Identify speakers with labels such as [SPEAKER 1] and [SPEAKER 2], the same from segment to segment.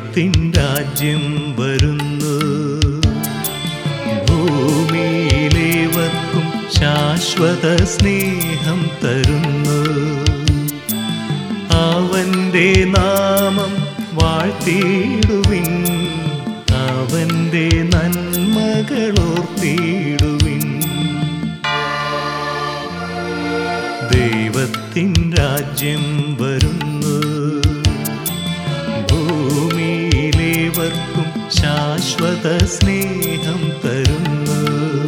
[SPEAKER 1] ദൈവത്തിൻ രാജ്യം വരുന്നു ഭൂമിയിലേവർക്കും ശാശ്വത സ്നേഹം തരുന്നു അവന്റെ നാമം വാഴ്ത്തിയിടുവിൻ അവന്റെ നന്മകളോർത്തിയിടുവിൻ ദൈവത്തിൻ രാജ്യം വരുന്നു ഭൂമിയിലേവർക്കും ശാശ്വത സ്നേഹം തരുന്നു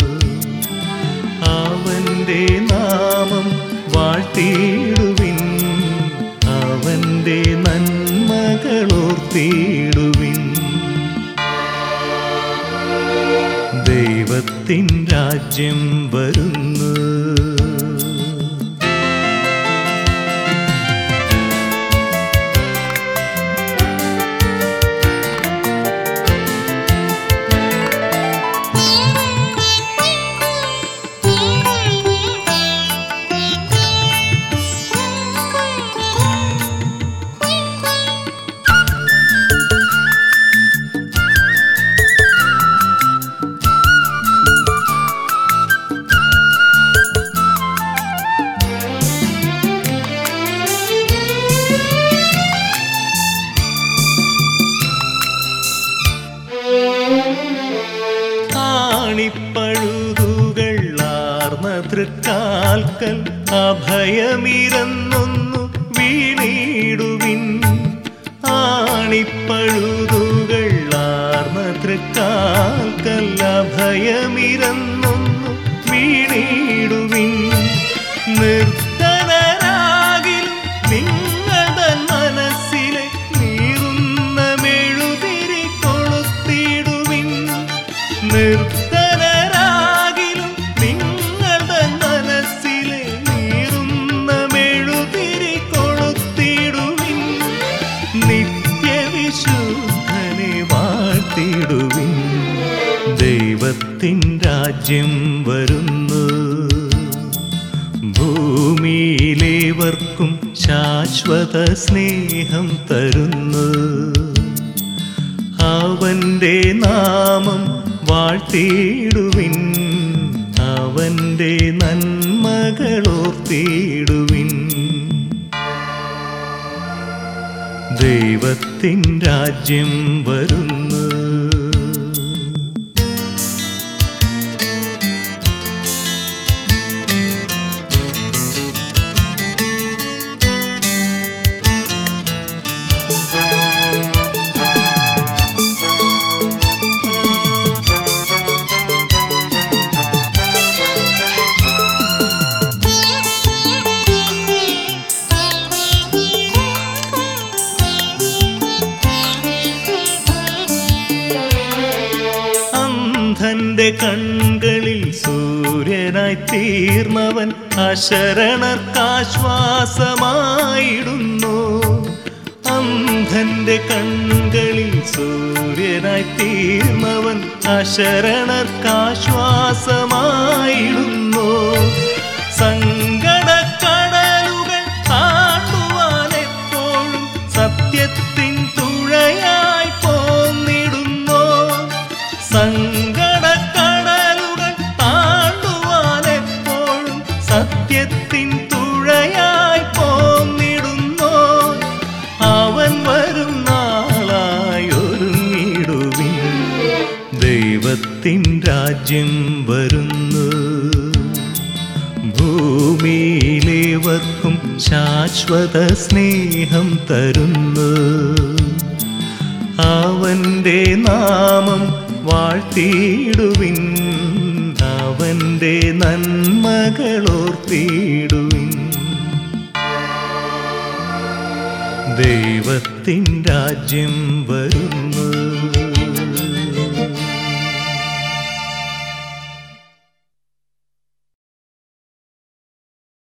[SPEAKER 1] അവന്റെ നാമം വാഴ്ത്തിയിടുവിൻ അവന്റെ നന്മകളോർത്തിയിടുവിൻ ദൈവത്തിൻ രാജ്യം വരുന്നു ആണിപ്പഴുതുകൾ ആർന്ന തൃക്കാൽക്കൽ അഭയമിരന്നൊന്നു വീണിടുവിൻ ആണിപ്പഴുതുകൾ ആർന്ന തൃക്കാൽക്കൽ അഭയമിരന്നൊന്നു വീണിടുവിൻ നിർത്തനരാകിലും നിങ്ങളുടെ മനസ്സിലെ നീറുന്ന മെഴുതിരി കൊളുത്തിടുവിൻ നിർത്തനരാകിലും നിങ്ങളുടെ മനസ്സിലെ നീറുന്ന മെഴുതിരി കൊളുത്തിടുവിൻ നിത്യവിശുദ്ധനെ വാഴ്ത്തിടുവിൻ ദൈവത്തിൻ രാജ്യം വരുന്നു ഭൂമിയിലേവർക്കും ശാശ്വത സ്നേഹം തരുന്നു അവന്റെ നാമം വാഴ്ത്തിയിടുവിൻ അവന്റെ നന്മകളോർത്തിയിടുവിൻ ദൈവത്തിൻ രാജ്യം വരുന്നു അന്ധന്റെ കൺകളിൽ സൂര്യനായി തീർന്നവൻ അശരണർക്കാശ്വാസമായിടുന്നു അന്ധന്റെ കൺകളിൽ സൂര്യനായി തീർന്നവൻ അശരണർക്കാശ്വാസമായിടുന്നു സങ്കടക്കടലുകൾ താണ്ടുവാൻ എപ്പോഴും സത്യത്തിൻ തുഴയായി പോന്നിടുന്നു സങ്കടക്കടലുകൾ താണ്ടുവാൻ എപ്പോഴും സത്യത്തിൻ തുഴയായി പോന്നിടുന്നു അവൻ വരും നാളായി ഒരുങ്ങിടുവിൻ ദൈവത്തിൻ രാജ്യം വരുന്നു ഭൂമിയിലേവർക്കും ശാശ്വത സ്നേഹം തരുന്നു അവന്റെ നാമം വാഴ്ത്തിയിടുവിൻ അവന്റെ നന്മകളോർത്തിയിടുവിൻ ദൈവത്തിൻ രാജ്യം വരുന്നു